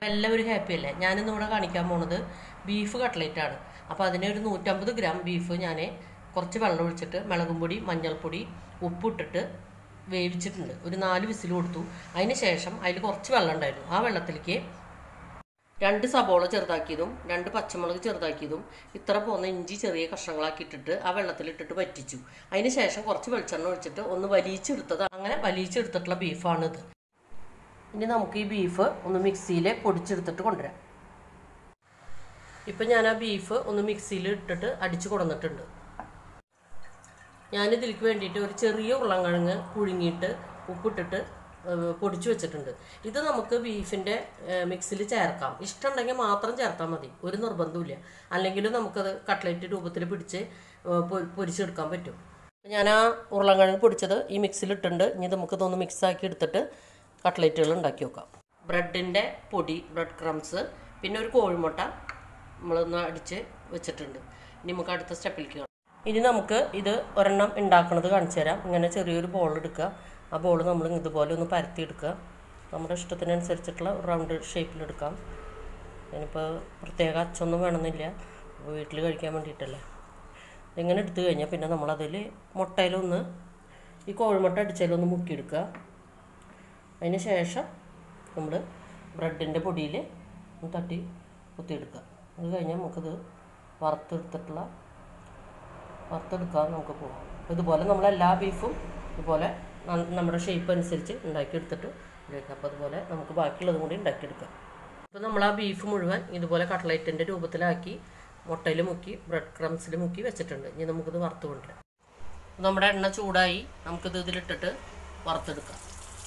എല്ലാവരും ഹാപ്പി അല്ലേ ഞാനിന്ന് ഇവിടെ കാണിക്കാൻ പോണത് ബീഫ് കട്ട്ലേറ്റ് ആണ് അപ്പോൾ അതിന് ഒരു നൂറ്റമ്പത് ഗ്രാം ബീഫ് ഞാൻ കുറച്ച് വെള്ളം ഒഴിച്ചിട്ട് മുളകും പൊടി മഞ്ഞൾപ്പൊടി ഉപ്പിട്ടിട്ട് വേവിച്ചിട്ടുണ്ട് ഒരു നാല് വിസിൽ കൊടുത്തു അതിന് ശേഷം അതിൽ കുറച്ച് വെള്ളം ഉണ്ടായിരുന്നു ആ വെള്ളത്തിലേക്ക് രണ്ട് സബോള ചെറുതാക്കിയതും രണ്ട് പച്ചമുളക് ചെറുതാക്കിയതും ഇത്ര പോന്ന ഇഞ്ചി ചെറിയ കഷ്ണങ്ങളാക്കി ഇട്ടിട്ട് ആ വെള്ളത്തിലിട്ടിട്ട് വറ്റിച്ചു അതിന് ശേഷം കുറച്ച് വെളിച്ചെണ്ണ ഒഴിച്ചിട്ട് ഒന്ന് വലിയിച്ചെടുത്തത് അങ്ങനെ വലിയിച്ചെടുത്തിട്ടുള്ള ബീഫാണിത് ഇനി നമുക്ക് ഈ ബീഫ് ഒന്ന് മിക്സിയിൽ പൊടിച്ചെടുത്തിട്ട് കൊണ്ടുവരാം ഇപ്പം ഞാൻ ആ ബീഫ് ഒന്ന് മിക്സിയിൽ ഇട്ടിട്ട് അടിച്ചു കൊടുന്നിട്ടുണ്ട് ഞാനിതിലേക്ക് വേണ്ടിയിട്ട് ഒരു ചെറിയ ഉരുളൻകിഴങ്ങ് പുഴുങ്ങിയിട്ട് ഉപ്പിട്ടിട്ട് ഏഹ്, പൊടിച്ചു വെച്ചിട്ടുണ്ട് ഇത് നമുക്ക് ബീഫിൻ്റെ മിക്സിയിൽ ചേർക്കാം ഇഷ്ടമുണ്ടെങ്കിൽ മാത്രം ചേർത്താൽ മതി ഒരു നിർബന്ധമില്ല അല്ലെങ്കിൽ നമുക്കത് കട്ട്ലറ്റ് രൂപത്തിൽ പിടിച്ച് ഏഹ്, പൊ- പൊരിച്ചെടുക്കാൻ പറ്റും ഞാൻ ആ ഉരുളൻകിഴങ്ങ് പൊടിച്ചത് ഈ മിക്സിയിൽ ഇട്ടുണ്ട് ഇനി നമുക്കിതൊന്ന് മിക്സ് ആക്കി എടുത്തിട്ട് കട്ട്ലറ്റുകൾ ഉണ്ടാക്കി വെക്കാം ബ്രെഡിൻ്റെ പൊടി ബ്രെഡ് ക്രംസ് പിന്നെ ഒരു കോഴിമുട്ട നമ്മളൊന്ന് അടിച്ച് വെച്ചിട്ടുണ്ട് ഇനി നമുക്ക് അടുത്ത സ്റ്റെപ്പിലേക്ക് കാണാം ഇനി നമുക്ക് ഇത് ഒരെണ്ണം ഉണ്ടാക്കുന്നത് കാണിച്ചു തരാം ഇങ്ങനെ ചെറിയൊരു ബോൾ എടുക്കുക ആ ബോൾ നമ്മൾ ഇതുപോലെ ഒന്ന് പരത്തി എടുക്കുക നമ്മുടെ ഇഷ്ടത്തിനനുസരിച്ചിട്ടുള്ള റൗണ്ട് ഷേപ്പിലെടുക്കാം ഞാനിപ്പോൾ പ്രത്യേക അച്ചൊന്നും വേണമെന്നില്ല അപ്പോൾ വീട്ടിൽ കഴിക്കാൻ വേണ്ടിയിട്ടല്ലേ ഇങ്ങനെ എടുത്തു കഴിഞ്ഞാൽ പിന്നെ നമ്മളതിൽ മുട്ടയിലൊന്ന് ഈ കോഴിമുട്ട അടിച്ചതിലൊന്ന് മുക്കിയെടുക്കുക അതിന് ശേഷം നമ്മൾ ബ്രെഡിൻ്റെ പൊടിയിൽ തട്ടി കുത്തിയെടുക്കുക അത് കഴിഞ്ഞാൽ നമുക്കിത് വറുത്തെടുത്തിട്ടുള്ള വറുത്തെടുക്കാൻ നമുക്ക് പോകാം അപ്പോൾ ഇതുപോലെ നമ്മൾ എല്ലാ ബീഫും ഇതുപോലെ ന- നമ്മുടെ ഷേപ്പ് അനുസരിച്ച് ഉണ്ടാക്കിയെടുത്തിട്ട് എടുക്കാം അപ്പോൾ അതുപോലെ നമുക്ക് ബാക്കിയുള്ളതും കൂടി ഉണ്ടാക്കിയെടുക്കാം അപ്പോൾ നമ്മൾ ആ ബീഫ് മുഴുവൻ ഇതുപോലെ കട്ട്ലൈറ്റിൻ്റെ രൂപത്തിലാക്കി മുട്ടയിൽ മുക്കി ബ്രെഡ് ക്രംസിൽ മുക്കി വെച്ചിട്ടുണ്ട് ഇനി നമുക്കിത് വറുത്ത് കൊണ്ടുവരാം അപ്പോൾ നമ്മുടെ എണ്ണ ചൂടായി നമുക്കിത് ഇതിലിട്ടിട്ട് വറുത്തെടുക്കാം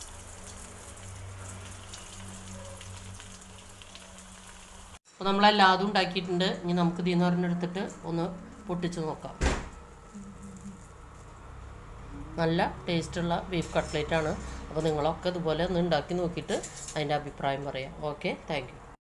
അപ്പോൾ നമ്മളെല്ലാതും ഉണ്ടാക്കിയിട്ടുണ്ട് ഇനി നമുക്ക് ഇതിൽ നിന്ന് ഒരെണ്ണെടുത്തിട്ട് ഒന്ന് പൊട്ടിച്ച് നോക്കാം നല്ല ടേസ്റ്റുള്ള ബീഫ് കട്ട്ലേറ്റ് ആണ് അപ്പോൾ നിങ്ങളൊക്കെ ഇതുപോലെ ഒന്ന് ഉണ്ടാക്കി നോക്കിയിട്ട് അതിൻ്റെ അഭിപ്രായം പറയാം ഓക്കെ താങ്ക് യു